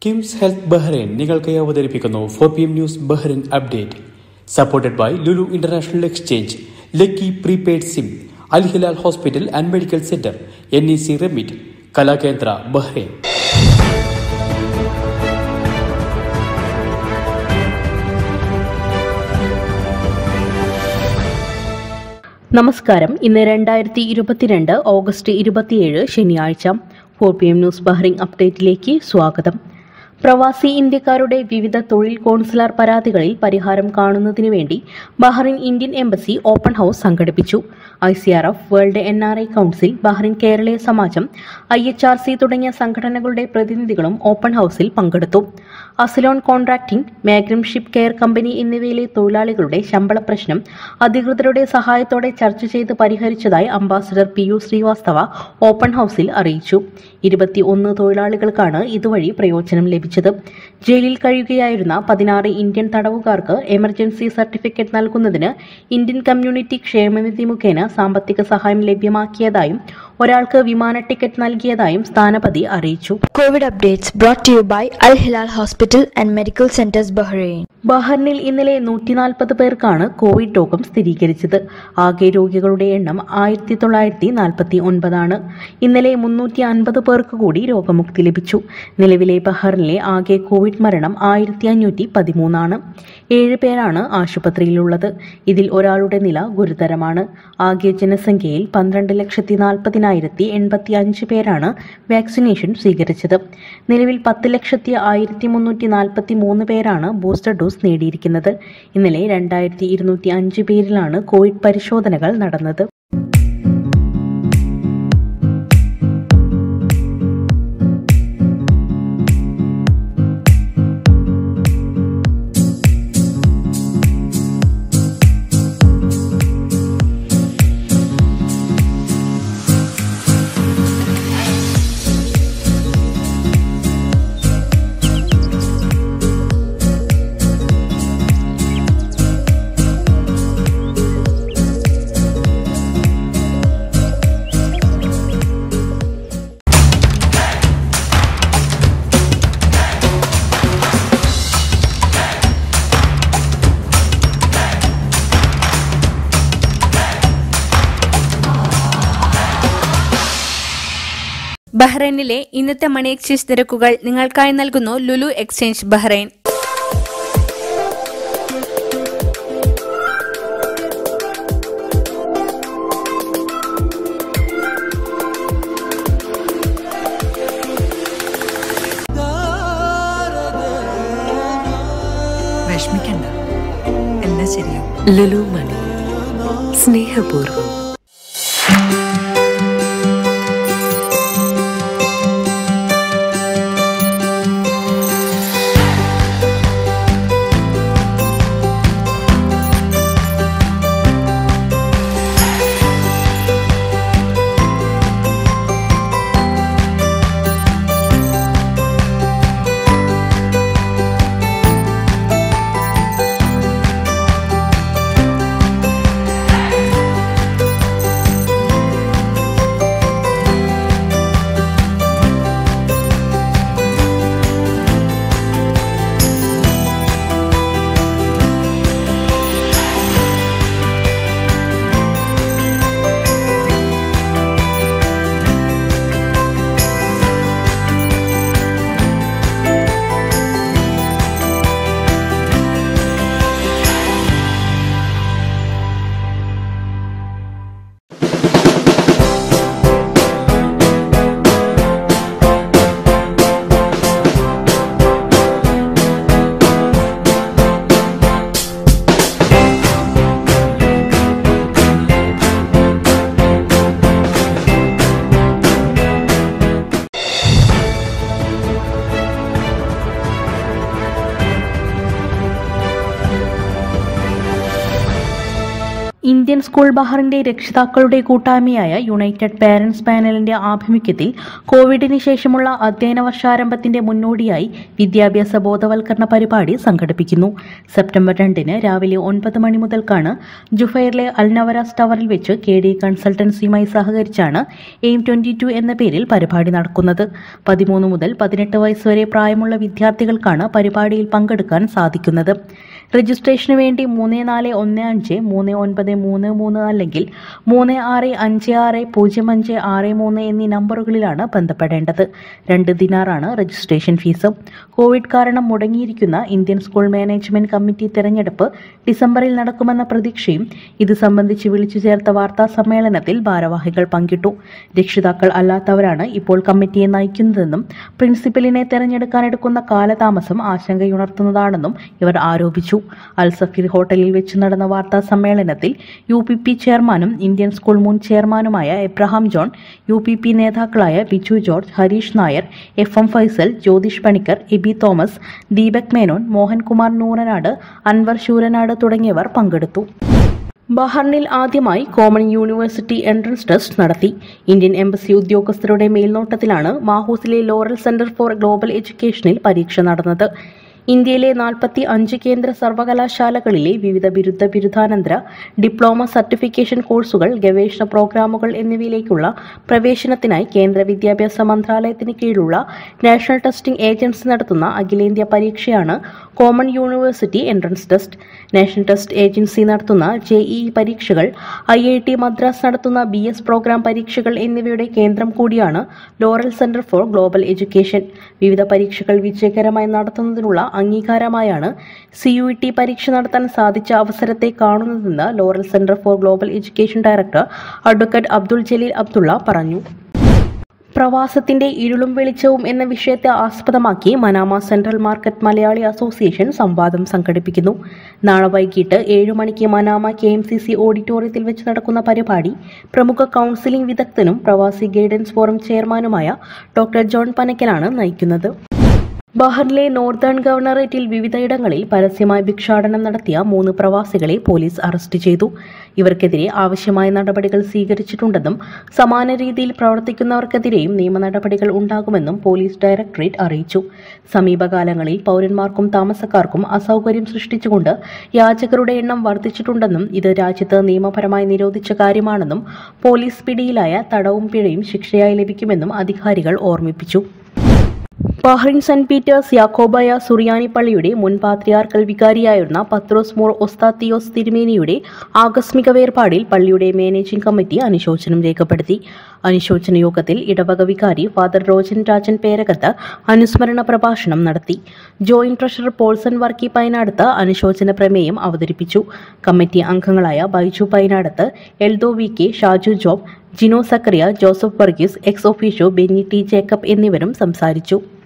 KIMS health Bahrain നിങ്ങൾക്കായി അവതരിപ്പിക്കുന്നു four P M news Bahrain update supported by Lulu international exchange lucky prepaid SIM Al Hilal hospital and medical centre N E C remit Kalakendra Bahrain നമസ്കാരം ഇന്ന് രണ്ടായിരത്തി ഇരുപത്തിരണ്ട് August ഇരുപത്തിയേഴ് ശനിയാഴ്ച four P M news Bahrain അപ്ഡേറ്റിലേക്ക് സ്വാഗതം പ്രവാസി ഇന്ത്യക്കാരുടെ വിവിധ തൊഴിൽ കോൺസുലാർ പരാതികളിൽ പരിഹാരം കാണുന്നതിനു വേണ്ടി Bahrain Indian embassy open house സംഘടിപ്പിച്ചു I C R F world N R I council Bahrain Keraleeya Samajam I H R C തുടങ്ങിയ സംഘടനകളുടെ പ്രതിനിധികളും ഓപ്പൺ ഹൗസിൽ പങ്കെടുത്തു അസലോൺ contracting Magnum ship care company എന്നിവയിലെ തൊഴിലാളികളുടെ ശമ്പള പ്രശ്നം അധികൃതരുടെ സഹായത്തോടെ ചർച്ച ചെയ്ത് പരിഹരിച്ചതായി ambassador P U Srivastava open ഹൗസിൽ അറിയിച്ചു ഇരുപത്തി ഒന്ന് തൊഴിലാളികൾക്കാണ് ഇതുവഴി പ്രയോജനം ലഭിച്ചത് ജയിലിൽ കഴിയുകയായിരുന്ന പതിനാറ് ഇന്ത്യൻ തടവുകാർക്ക് എമർജൻസി സർട്ടിഫിക്കറ്റ് നൽകുന്നതിന് ഇന്ത്യൻ കമ്മ്യൂണിറ്റി ക്ഷേമനിധി മുഖേന സാമ്പത്തിക സഹായം ലഭ്യമാക്കിയതായും ഒരാൾക്ക് വിമാന ടിക്കറ്റ് നൽകിയതായും സ്ഥാനപതി അറിയിച്ചു COVID updates brought to you by Al Hilal Hospital and Medical Centers Bahrain. ബഹ്റിനിൽ ഇന്നലെ നൂറ്റി നാൽപ്പത് പേർക്കാണ് കോവിഡ് രോഗം സ്ഥിരീകരിച്ചത് ആകെ രോഗികളുടെ എണ്ണം ആയിരത്തി തൊള്ളായിരത്തി നാൽപ്പത്തി ഒൻപതാണ് ഇന്നലെ മുന്നൂറ്റി അൻപത് പേർക്ക് കൂടി രോഗമുക്തി ലഭിച്ചു നിലവിലെ ബഹ്റിനിലെ ആകെ കോവിഡ് മരണം ആയിരത്തി അഞ്ഞൂറ്റി പതിമൂന്നാണ് ഏഴ് പേരാണ് ആശുപത്രിയിലുള്ളത് ഇതിൽ ഒരാളുടെ നില ഗുരുതരമാണ് ആകെ ജനസംഖ്യയിൽ പന്ത്രണ്ട് ലക്ഷത്തി നാൽപ്പതിനായിരത്തി എൺപത്തി അഞ്ച് പേരാണ് വാക്സിനേഷൻ സ്വീകരിച്ചത് നിലവിൽ പത്ത് ലക്ഷത്തി ആയിരത്തി മുന്നൂറ്റി നാൽപ്പത്തി മൂന്ന് പേരാണ് ബൂസ്റ്റർ ഡോസ് നേടിയിരിക്കുന്നത് ഇന്നലെ രണ്ടായിരത്തി ഇരുന്നൂറ്റി അഞ്ച് പേരിലാണ് കോവിഡ് പരിശോധനകൾ നടന്നത് ബഹ്റൈനിലെ ഇന്നത്തെ മണി എക്സ്ചേഞ്ച് നിരക്കുകൾ നിങ്ങൾക്കായി നൽകുന്നു ലുലു എക്സ്ചേഞ്ച് ബഹ്റൈൻ വിഷമിക്കണ്ട എല്ലാം ശരിയാവും ലുലു മണി സ്നേഹപൂർവ്വം ഇന്ത്യൻ സ്കൂൾ ബഹറിന്റെ രക്ഷിതാക്കളുടെ കൂട്ടായ്മയായ യുണൈറ്റഡ് പാരന്റ്സ് പാനലിന്റെ ആഭിമുഖ്യത്തിൽ കോവിഡിന് ശേഷമുള്ള അധ്യയന വർഷാരംഭത്തിന്റെ മുന്നോടിയായി വിദ്യാഭ്യാസ ബോധവൽക്കരണ പരിപാടി സംഘടിപ്പിക്കുന്നു സെപ്റ്റംബർ രണ്ടിന് രാവിലെ ഒൻപത് മണി മുതൽക്കാണ് ജുഫൈറിലെ അൽനവറാസ് ടവറിൽ വെച്ച് കെ ഡി കൺസൾട്ടൻസിയുമായി സഹകരിച്ചാണ് എയിം ട്വന്റി ടു എന്ന പേരിൽ പരിപാടി നടക്കുന്നത് പതിമൂന്ന് മുതൽ പതിനെട്ട് വയസ്സ് വരെ പ്രായമുള്ള വിദ്യാർത്ഥികൾക്കാണ് പരിപാടിയിൽ പങ്കെടുക്കാൻ സാധിക്കുന്നത് രജിസ്ട്രേഷന് വേണ്ടി മൂന്ന് നാല് ഒന്ന് അഞ്ച് മൂന്ന് ഒൻപത് മൂന്ന് മൂന്ന് അല്ലെങ്കിൽ മൂന്ന് ആറ് അഞ്ച് ആറ് പൂജ്യം അഞ്ച് ആറ് മൂന്ന് എന്നീ നമ്പറുകളിലാണ് ബന്ധപ്പെടേണ്ടത് രണ്ട് ദിനാറാണ് രജിസ്ട്രേഷൻ ഫീസ് കോവിഡ് കാരണം മുടങ്ങിയിരിക്കുന്ന ഇന്ത്യൻ സ്കൂൾ മാനേജ്മെന്റ് കമ്മിറ്റി തെരഞ്ഞെടുപ്പ് ഡിസംബറിൽ നടക്കുമെന്ന പ്രതീക്ഷയും ഇത് സംബന്ധിച്ച് വിളിച്ചു ചേർത്ത വാർത്താ സമ്മേളനത്തിൽ ഭാരവാഹികൾ പങ്കിട്ടു രക്ഷിതാക്കൾ അല്ലാത്തവരാണ് ഇപ്പോൾ കമ്മിറ്റിയെ നയിക്കുന്നതെന്നും പ്രിൻസിപ്പലിനെ തെരഞ്ഞെടുക്കാനെടുക്കുന്ന കാലതാമസം ആശങ്കയുണർത്തുന്നതാണെന്നും ഇവർ ആരോപിച്ചു അൽ സഫീർ ഹോട്ടലിൽ വെച്ച് നടന്ന വാർത്താ സമ്മേളനത്തിൽ യു പി പി ചെയർമാനും ഇന്ത്യൻ സ്കൂൾ മുൻ ചെയർമാനുമായ Abraham John U P P നേതാക്കളായ ബിജു ജോർജ് ഹരീഷ് നായർ എഫ് എം ഫൈസൽ ജ്യോതിഷ് പണിക്കർ എബി തോമസ് ദീപക് മേനോൻ മോഹൻകുമാർ നൂറനാട് അൻവർ ശൂരനാട് തുടങ്ങിയവർ പങ്കെടുത്തു ബഹറിനിൽ ആദ്യമായി കോമൺ യൂണിവേഴ്സിറ്റി എൻട്രൻസ് ടെസ്റ്റ് നടത്തി ഇന്ത്യൻ എംബസി ഉദ്യോഗസ്ഥരുടെ മേൽനോട്ടത്തിലാണ് മാഹൂസിലെ ലോറൽ സെന്റർ ഫോർ ഗ്ലോബൽ എഡ്യൂക്കേഷനിൽ പരീക്ഷ നടന്നത് ഇന്ത്യയിലെ നാൽപ്പത്തി അഞ്ച് കേന്ദ്ര സർവകലാശാലകളിലെ വിവിധ ബിരുദ ബിരുദാനന്തര ഡിപ്ലോമ സർട്ടിഫിക്കേഷൻ കോഴ്സുകൾ ഗവേഷണ പ്രോഗ്രാമുകൾ എന്നിവയിലേക്കുള്ള പ്രവേശനത്തിനായി കേന്ദ്ര വിദ്യാഭ്യാസ മന്ത്രാലയത്തിന് കീഴിലുള്ള നാഷണൽ ടെസ്റ്റിംഗ് ഏജൻസി നടത്തുന്ന അഖിലേന്ത്യാ പരീക്ഷയാണ് common university entrance test national test agency നടത്തുന്ന ജെഇഇ പരീക്ഷകൾ ഐ ഐ ടി മദ്രാസ് നടത്തുന്ന ബി എസ് പ്രോഗ്രാം പരീക്ഷകൾ എന്നിവയുടെ കേന്ദ്രം കൂടിയാണ് Laurel centre for global education വിവിധ പരീക്ഷകൾ വിജയകരമായി നടത്തുന്നതിനുള്ള അംഗീകാരമായാണ് സി യു ടി പരീക്ഷ നടത്താൻ സാധിച്ച അവസരത്തെ കാണുന്നതെന്ന് Laurel centre for global education director advocate Abdul Jaleel Abdulla പറഞ്ഞു പ്രവാസത്തിന്റെ ഇരുളും വെളിച്ചവും എന്ന വിഷയത്തെ ആസ്പദമാക്കി Manama central market Malayali association സംവാദം സംഘടിപ്പിക്കുന്നു നാളെ വൈകിട്ട് ഏഴു മണിക്ക് Manama K M C C ഓഡിറ്റോറിയത്തിൽ വെച്ച് നടക്കുന്ന പരിപാടി പ്രമുഖ കൗൺസിലിംഗ് വിദഗ്ധനും പ്രവാസി ഗൈഡൻസ് ഫോറം ചെയർമാനുമായ ഡോക്ടർ ജോൺ പനക്കലാണ് നയിക്കുന്നത് ബഹറിലെ നോർത്തേൺ ഗവർണറേറ്റിൽ വിവിധയിടങ്ങളിൽ പരസ്യമായി ഭിക്ഷാടനം നടത്തിയ മൂന്ന് പ്രവാസികളെ പോലീസ് അറസ്റ്റ് ചെയ്തു ഇവർക്കെതിരെ ആവശ്യമായ നടപടികൾ സ്വീകരിച്ചിട്ടുണ്ടെന്നും സമാന രീതിയിൽ പ്രവർത്തിക്കുന്നവർക്കെതിരെയും നിയമ നടപടികൾ ഉണ്ടാകുമെന്നും പോലീസ് ഡയറക്ടറേറ്റ് അറിയിച്ചു സമീപകാലങ്ങളിൽ പൗരന്മാർക്കും താമസക്കാർക്കും അസൗകര്യം സൃഷ്ടിച്ചുകൊണ്ട് യാചകരുടെ എണ്ണം വർദ്ധിച്ചിട്ടുണ്ടെന്നും ഇത് രാജ്യത്ത് നിയമപരമായി നിരോധിച്ച കാര്യമാണെന്നും പോലീസ് പിടിയിലായ തടവും പിഴയും ശിക്ഷയായി ലഭിക്കുമെന്നും അധികാരികൾ ഓർമ്മിപ്പിച്ചു ബഹ്റിൻ സെന്റ് പീറ്റേഴ്സ് യാക്കോബായ സുറിയാനി പള്ളിയുടെ മുൻ പാത്രിയാർക്കൽ വികാരിയായിരുന്ന പത്രോസ് മോർ ഒസ്താത്തിയോസ് തിരുമേനിയുടെ ആകസ്മിക വേർപാടിൽ പള്ളിയുടെ മാനേജിംഗ് കമ്മിറ്റി അനുശോചനം രേഖപ്പെടുത്തി അനുശോചന യോഗത്തിൽ ഇടവക വികാരി ഫാദർ റോജൻ രാജൻ പേരകത്ത് അനുസ്മരണ പ്രഭാഷണം നടത്തി ജോയിന്റ് ട്രഷറർ പോൾസൺ വർക്കി പൈനാടത്ത് അനുശോചന പ്രമേയം അവതരിപ്പിച്ചു കമ്മിറ്റി അംഗങ്ങളായ Baiju Painadath Eldo V K Shaju Job Jino Zacharia Joseph Varghese ex officio Benny T Jacob എന്നിവരും സംസാരിച്ചു